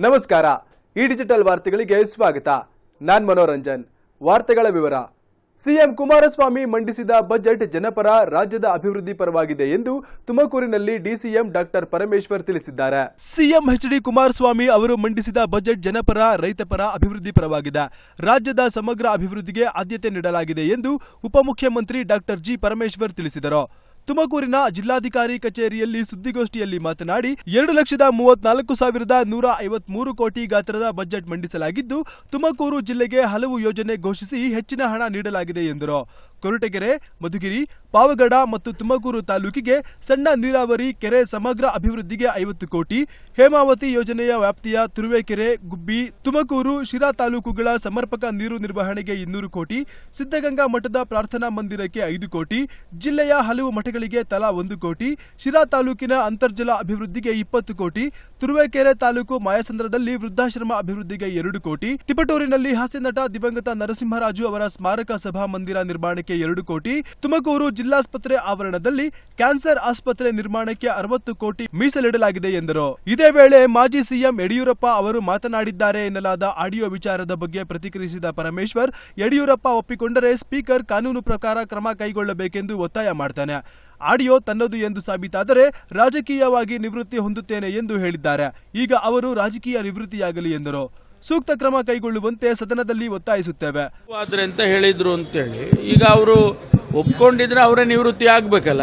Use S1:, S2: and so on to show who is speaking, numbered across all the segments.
S1: ನಮಸ್ಕಾರ ಈ ಡಿಜಿಟಲ್ ವಾರ್ತೆಗಳಿಗೆ ಸ್ವಾಗತ ನಾನ್ ಮನೋರಂಜನ್ ವಾರ್ತೆಗಳ ವಿವರ ಸಿಎಂ ಕುಮಾರಸ್ವಾಮಿ ಮಂಡಿಸಿದ ಬಜೆಟ್ ಜನಪರ ರಾಜ್ಯದ ಅಭಿವೃದ್ಧಿ ಪರವಾಗಿದೆ ಎಂದು ತುಮಕೂರಿನಲ್ಲಿ ಡಿಸಿಎಂ ಡಾಕ್ಟರ್ ಪರಮೇಶ್ವರ್ ತಿಳಿಸಿದ್ದಾರೆ ಸಿಎಂ ಎಚ್ ಡಿ ಕುಮಾರಸ್ವಾಮಿ ಅವರು ಮಂಡಿಸಿದ ಬಜೆಟ್ ಜನಪರ ರೈತಪರ ಅಭಿವೃದ್ಧಿ ಪರವಾಗಿದೆ ರಾಜ್ಯದ ಸಮಗ್ರ ಅಭಿವೃದ್ಧಿಗೆ ಆದ್ಯತೆ ನೀಡಲಾಗಿದೆ ಎಂದು ಉಪಮುಖ್ಯಮಂತ್ರಿ ಡಾಕ್ಟರ್ ಜಿ ಪರಮೇಶ್ವರ್ ತಿಳಿಸಿದರು ತುಮಕೂರಿನ ಜಿಲ್ಲಾಧಿಕಾರಿ ಕಚೇರಿಯಲ್ಲಿ ಸುದ್ದಿಗೋಷ್ಠಿಯಲ್ಲಿ ಮಾತನಾಡಿ ಎರಡು ಲಕ್ಷದ ಮೂವತ್ನಾಲ್ಕು ಸಾವಿರದ ನೂರ ಐವತ್ಮೂರು ಕೋಟಿ ಗಾತ್ರದ ಬಜೆಟ್ ಮಂಡಿಸಲಾಗಿದ್ದು ತುಮಕೂರು ಜಿಲ್ಲೆಗೆ ಹಲವು ಯೋಜನೆ ಘೋಷಿಸಿ ಹೆಚ್ಚಿನ ಹಣ ನೀಡಲಾಗಿದೆ ಎಂದರು ಕೊರಟಗೆರೆ ಮಧುಗಿರಿ ಪಾವಗಡ ಮತ್ತು ತುಮಕೂರು ತಾಲೂಕಿಗೆ ಸಣ್ಣ ನೀರಾವರಿ ಕೆರೆ ಸಮಗ್ರ ಅಭಿವೃದ್ಧಿಗೆ ಐವತ್ತು ಕೋಟಿ ಹೇಮಾವತಿ ಯೋಜನೆಯ ವ್ಯಾಪ್ತಿಯ ತುರುವೇಕೆರೆ ಗುಬ್ಬಿ ತುಮಕೂರು ಶಿರಾ ತಾಲೂಕುಗಳ ಸಮರ್ಪಕ ನೀರು ನಿರ್ವಹಣೆಗೆ ಇನ್ನೂರು ಕೋಟಿ ಸಿದ್ಧಗಂಗಾ ಮಠದ ಪ್ರಾರ್ಥನಾ ಮಂದಿರಕ್ಕೆ ಐದು ಕೋಟಿ ಜಿಲ್ಲೆಯ ಹಲವು ಮಠಗಳಿಗೆ ತಲಾ ಒಂದು ಕೋಟಿ ಶಿರಾ ತಾಲೂಕಿನ ಅಂತರ್ಜಲ ಅಭಿವೃದ್ಧಿಗೆ ಇಪ್ಪತ್ತು ಕೋಟಿ ತುರುವೇಕೆರೆ ತಾಲೂಕು ಮಾಯಸಂದ್ರದಲ್ಲಿ ವೃದ್ಧಾಶ್ರಮ ಅಭಿವೃದ್ಧಿಗೆ ಎರಡು ಕೋಟಿ ತಿಪಟೂರಿನಲ್ಲಿ ಹಾಸ್ಯನಟ ದಿವಂಗತ ನರಸಿಂಹರಾಜು ಅವರ ಸ್ಮಾರಕ ಸಭಾ ಮಂದಿರ ನಿರ್ಮಾಣಕ್ಕೆ ಎರಡು ಕೋಟಿ ತುಮಕೂರು ಜಿಲ್ಲಾಸ್ಪತ್ರೆ ಆವರಣದಲ್ಲಿ ಕ್ಯಾನ್ಸರ್ ಆಸ್ಪತ್ರೆ ನಿರ್ಮಾಣಕ್ಕೆ ಅರವತ್ತು ಕೋಟಿ ಮೀಸಲಿಡಲಾಗಿದೆ ಎಂದರು ಇದೇ ವೇಳೆ ಮಾಜಿ ಸಿಎಂ ಯಡಿಯೂರಪ್ಪ ಅವರು ಮಾತನಾಡಿದ್ದಾರೆ ಎನ್ನಲಾದ ಆಡಿಯೋ ವಿಚಾರದ ಬಗ್ಗೆ ಪ್ರತಿಕ್ರಿಯಿಸಿದ ಪರಮೇಶ್ವರ್ ಯಡಿಯೂರಪ್ಪ ಒಪ್ಪಿಕೊಂಡರೆ ಸ್ಪೀಕರ್ ಕಾನೂನು ಪ್ರಕಾರ ಕ್ರಮ ಕೈಗೊಳ್ಳಬೇಕೆಂದು ಒತ್ತಾಯ ಮಾಡ್ತಾನೆ ಆಡಿಯೋ ತನ್ನದು ಎಂದು ಸಾಬೀತಾದರೆ ರಾಜಕೀಯವಾಗಿ ನಿವೃತ್ತಿ ಹೊಂದುತ್ತೇನೆ ಎಂದು ಹೇಳಿದ್ದಾರೆ ಈಗ ಅವರು ರಾಜಕೀಯ ನಿವೃತ್ತಿಯಾಗಲಿ ಎಂದರು ಸೂಕ್ತ ಕ್ರಮ ಕೈಗೊಳ್ಳುವಂತೆ ಸದನದಲ್ಲಿ ಒತ್ತಾಯಿಸುತ್ತೇವೆ
S2: ಆದ್ರೆ ಅಂತ ಹೇಳಿದ್ರು ಅಂತೇಳಿ ಈಗ ಅವರು ಒಪ್ಕೊಂಡಿದ್ರೆ ಅವರೇ ನಿವೃತ್ತಿ ಆಗ್ಬೇಕಲ್ಲ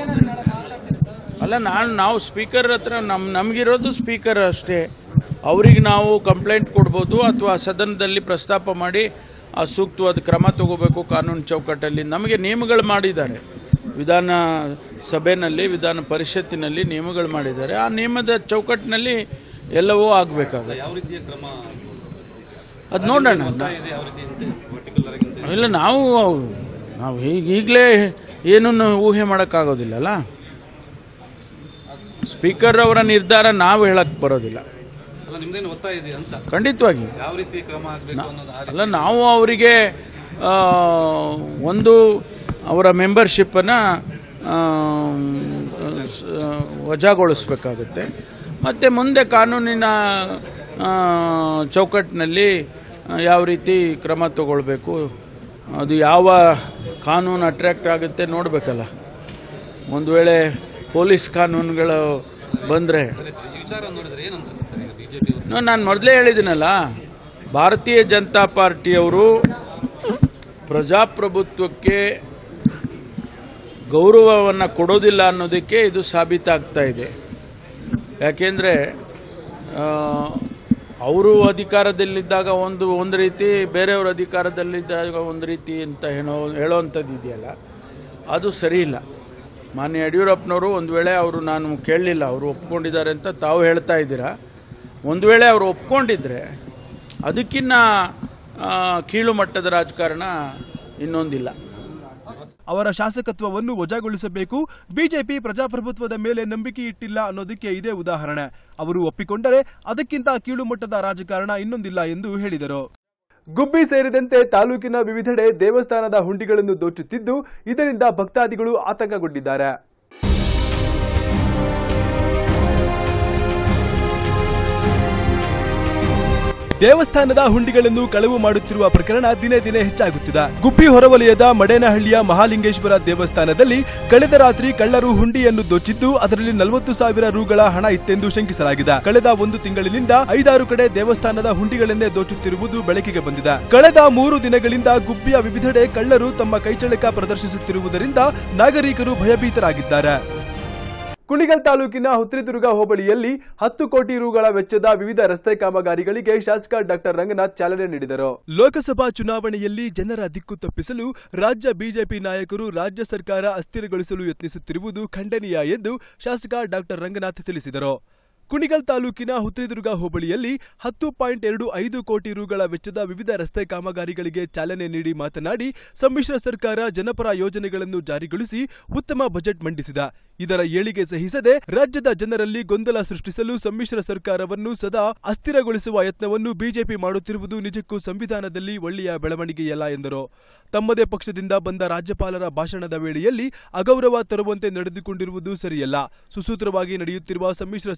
S2: ಅಲ್ಲ ನಾನು ನಾವು ಸ್ಪೀಕರ್ ಹತ್ರ ನಮ್ ನಮಗಿರೋದು ಸ್ಪೀಕರ್ ಅಷ್ಟೇ ಅವ್ರಿಗೆ ನಾವು ಕಂಪ್ಲೇಂಟ್ ಕೊಡ್ಬೋದು ಅಥವಾ ಸದನದಲ್ಲಿ ಪ್ರಸ್ತಾಪ ಮಾಡಿ ಆ ಸೂಕ್ತವಾದ ಕ್ರಮ ತಗೋಬೇಕು ಕಾನೂನು ಚೌಕಟ್ಟಲ್ಲಿ ನಮಗೆ ನಿಯಮಗಳು ಮಾಡಿದ್ದಾರೆ ವಿಧಾನ ಸಭೆನಲ್ಲಿ ವಿಧಾನ ಪರಿಷತ್ತಿನಲ್ಲಿ ನಿಯಮಗಳು ಮಾಡಿದ್ದಾರೆ ಆ ನಿಯಮದ ಚೌಕಟ್ಟಿನಲ್ಲಿ ಎಲ್ಲವೂ ಆಗಬೇಕಾಗುತ್ತೆ
S3: ಯಾವ ರೀತಿಯ ಕ್ರಮ
S2: ಅದು ನೋಡೋಣ
S3: ಇದೆ ಯಾವ ರೀತಿ ಅಂತ ಪರ್ಟಿಕ್ಯುಲರ್ ಆಗಿ ಅಂತ
S2: ಇಲ್ಲ ನಾವು ನಾವು ಈಗ ಈಗಲೇ ಏನನ್ನು ಊಹೆ ಮಾಡೋಕ್ಕಾಗೋದಿಲ್ಲಲ್ಲ ಸ್ಪೀಕರ್ ಅವರ ನಿರ್ಧಾರ ನಾವು ಹೇಳಕ್ ಬರೋದಿಲ್ಲ
S3: ಅಲ್ಲ ನಿಮ್ದೇನು ಒತ್ತಾಯ ಇದೆ ಅಂತ
S2: ಖಂಡಿತವಾಗಿ
S3: ಯಾವ ರೀತಿ ಕ್ರಮ ಆಗಬೇಕು ಅನ್ನೋದು ಆ
S2: ಅಲ್ಲ ನಾವು ಅವರಿಗೆ ಆ, ಒಂದು ಅವರ ಮೆಂಬರ್ಶಿಪ್ಪನ್ನು ವಜಾಗೊಳಿಸ್ಬೇಕಾಗುತ್ತೆ ಮತ್ತು ಮುಂದೆ ಕಾನೂನಿನ ಆ, ಚೌಕಟ್ಟಿನಲ್ಲಿ ಆ, ಯಾವ ರೀತಿ ಕ್ರಮ ತಗೊಳ್ಬೇಕು ಅದು ಯಾವ ಕಾನೂನು ಅಟ್ರಾಕ್ಟ್ ಆಗುತ್ತೆ ನೋಡಬೇಕಲ್ಲ ಒಂದು ವೇಳೆ ಪೊಲೀಸ್ ಕಾನೂನುಗಳು ಬಂದರೆ
S3: ಸರಿ ಸರಿ ಈ ವಿಚಾರ ನೋಡಿದ್ರೆ ಏನು ಅನ್ಸುತ್ತೆ ಸರ್ ಈಗ ಬಿಜೆಪಿ
S2: ನಾನು ಮೊದಲೇ ಹೇಳಿದ್ದೀನಲ್ಲ ಭಾರತೀಯ ಜನತಾ ಪಾರ್ಟಿಯವರು ಪ್ರಜಾಪ್ರಭುತ್ವಕ್ಕೆ ಗೌರವವನ್ನು ಕೊಡೋದಿಲ್ಲ ಅನ್ನೋದಕ್ಕೆ ಇದು ಸಾಬೀತಾಗ್ತಾ ಇದೆ ಯಾಕೆಂದರೆ ಅವರು ಅಧಿಕಾರದಲ್ಲಿದ್ದಾಗ ಒಂದು ಒಂದು ರೀತಿ ಬೇರೆಯವರು ಅಧಿಕಾರದಲ್ಲಿದ್ದಾಗ ಒಂದು ರೀತಿ ಅಂತ ಹೇಳೋ ಹೇಳೋವಂಥದ್ದು ಇದೆಯಲ್ಲ ಅದು ಸರಿ ಇಲ್ಲ ಮಾನ್ಯ ಯಡಿಯೂರಪ್ಪನವರು ಒಂದು ವೇಳೆ ಅವರು ನಾನು ಕೇಳಲಿಲ್ಲ ಅವರು ಒಪ್ಕೊಂಡಿದ್ದಾರೆ ಅಂತ ತಾವು ಹೇಳ್ತಾ ಇದ್ದೀರಾ ಒಂದು ವೇಳೆ ಅವರು ಒಪ್ಕೊಂಡಿದ್ರೆ ಅದಕ್ಕಿನ್ನ ಆ, ಕೀಳು ಮಟ್ಟದ ರಾಜಕಾರಣ ಇನ್ನೊಂದಿಲ್ಲ
S1: ಅವರ ಶಾಸಕತ್ವವನ್ನು ವಜಾಗೊಳಿಸಬೇಕು ಬಿಜೆಪಿ ಪ್ರಜಾಪ್ರಭುತ್ವದ ಮೇಲೆ ನಂಬಿಕೆ ಇಟ್ಟಿಲ್ಲ ಅನ್ನೋದಕ್ಕೆ ಇದೇ ಉದಾಹರಣೆ ಅವರು ಒಪ್ಪಿಕೊಂಡರೆ ಅದಕ್ಕಿಂತ ಕೀಳು ಮಟ್ಟದ ರಾಜಕಾರಣ ಇನ್ನೊಂದಿಲ್ಲ ಎಂದು ಹೇಳಿದರು ಗುಬ್ಬಿ ಸೇರಿದಂತೆ ತಾಲೂಕಿನ ವಿವಿಧೆಡೆ ದೇವಸ್ಥಾನದ ಹುಂಡಿಗಳನ್ನು ದೋಚುತ್ತಿದ್ದು ಇದರಿಂದ ಭಕ್ತಾದಿಗಳು ಆತಂಕಗೊಂಡಿದ್ದಾರೆ ದೇವಸ್ಥಾನದ ಹುಂಡಿಗಳನ್ನು ಕಳವು ಮಾಡುತ್ತಿರುವ ಪ್ರಕರಣ ದಿನೇ ದಿನೇ ಹೆಚ್ಚಾಗುತ್ತಿದೆ ಗುಬ್ಬಿ ಹೊರವಲಯದ ಮಡೇನಹಳ್ಳಿಯ ಮಹಾಲಿಂಗೇಶ್ವರ ದೇವಸ್ಥಾನದಲ್ಲಿ ಕಳೆದ ರಾತ್ರಿ ಕಳ್ಳರು ಹುಂಡಿಯನ್ನು ದೋಚಿದ್ದು ಅದರಲ್ಲಿ ನಲವತ್ತು ಸಾವಿರ ರೂಗಳ ಹಣ ಇತ್ತೆಂದು ಶಂಕಿಸಲಾಗಿದೆ ಕಳೆದ ಒಂದು ತಿಂಗಳಿನಿಂದ ಐದಾರು ಕಡೆ ದೇವಸ್ಥಾನದ ಹುಂಡಿಗಳನ್ನೇ ದೋಚುತ್ತಿರುವುದು ಬೆಳಕಿಗೆ ಬಂದಿದೆ ಕಳೆದ ಮೂರು ದಿನಗಳಿಂದ ಗುಬ್ಬಿಯ ವಿವಿಧೆಡೆ ಕಳ್ಳರು ತಮ್ಮ ಕೈಚಳಕ ಪ್ರದರ್ಶಿಸುತ್ತಿರುವುದರಿಂದ ನಾಗರಿಕರು ಭಯಭೀತರಾಗಿದ್ದಾರೆ ಕುಣಿಗಲ್ ತಾಲೂಕಿನ ಹುತ್ರಿದುರ್ಗ ಹೋಬಳಿಯಲ್ಲಿ ಹತ್ತು ಕೋಟಿ ರೂಗಳ ವೆಚ್ಚದ ವಿವಿಧ ರಸ್ತೆ ಕಾಮಗಾರಿಗಳಿಗೆ ಶಾಸಕ ಡಾಕ್ಟರ್ ರಂಗನಾಥ್ ಚಾಲನೆ ನೀಡಿದರು ಲೋಕಸಭಾ ಚುನಾವಣೆಯಲ್ಲಿ ಜನರ ದಿಕ್ಕು ತಪ್ಪಿಸಲು ರಾಜ್ಯ ಬಿಜೆಪಿ ನಾಯಕರು ರಾಜ್ಯ ಸರ್ಕಾರ ಅಸ್ಥಿರಗೊಳಿಸಲು ಯತ್ನಿಸುತ್ತಿರುವುದು ಖಂಡನೀಯ ಎಂದು ಶಾಸಕ ಡಾಕ್ಟರ್ ರಂಗನಾಥ್ ತಿಳಿಸಿದರು ಕುಣಿಗಲ್ ತಾಲೂಕಿನ ಹುತ್ರಿದುರ್ಗ ಹೋಬಳಿಯಲ್ಲಿ ಹತ್ತು ಪಾಯಿಂಟ್ ಎರಡು ಐದು ಕೋಟಿ ರೂಗಳ ವೆಚ್ಚದ ವಿವಿಧ ರಸ್ತೆ ಕಾಮಗಾರಿಗಳಿಗೆ ಚಾಲನೆ ನೀಡಿ ಮಾತನಾಡಿ ಸಮ್ಮಿಶ್ರ ಸರ್ಕಾರ ಜನಪರ ಯೋಜನೆಗಳನ್ನು ಜಾರಿಗೊಳಿಸಿ ಉತ್ತಮ ಬಜೆಟ್ ಮಂಡಿಸಿದ ಇದರ ಏಳಿಗೆ ಸಹಿಸದೆ ರಾಜ್ಯದ ಜನರಲ್ಲಿ ಗೊಂದಲ ಸೃಷ್ಟಿಸಲು ಸಮ್ಮಿಶ್ರ ಸರ್ಕಾರವನ್ನು ಸದಾ ಅಸ್ಥಿರಗೊಳಿಸುವ ಯತ್ನವನ್ನು ಬಿಜೆಪಿ ಮಾಡುತ್ತಿರುವುದು ನಿಜಕ್ಕೂ ಸಂವಿಧಾನದಲ್ಲಿ ಒಳ್ಳೆಯ ಬೆಳವಣಿಗೆಯಲ್ಲ ಎಂದರು ತಮ್ಮದೇ ಪಕ್ಷದಿಂದ ಬಂದ ರಾಜ್ಯಪಾಲರ ಭಾಷಣದ ವೇಳೆಯಲ್ಲಿ ಅಗೌರವ ತರುವಂತೆ ನಡೆದುಕೊಂಡಿರುವುದು ಸರಿಯಲ್ಲ ಸುಸೂತ್ರವಾಗಿ ನಡೆಯುತ್ತಿರುವ ಸಮ್ಮಿಶ್ರ ಸರ್ಕಾರವನ್ನು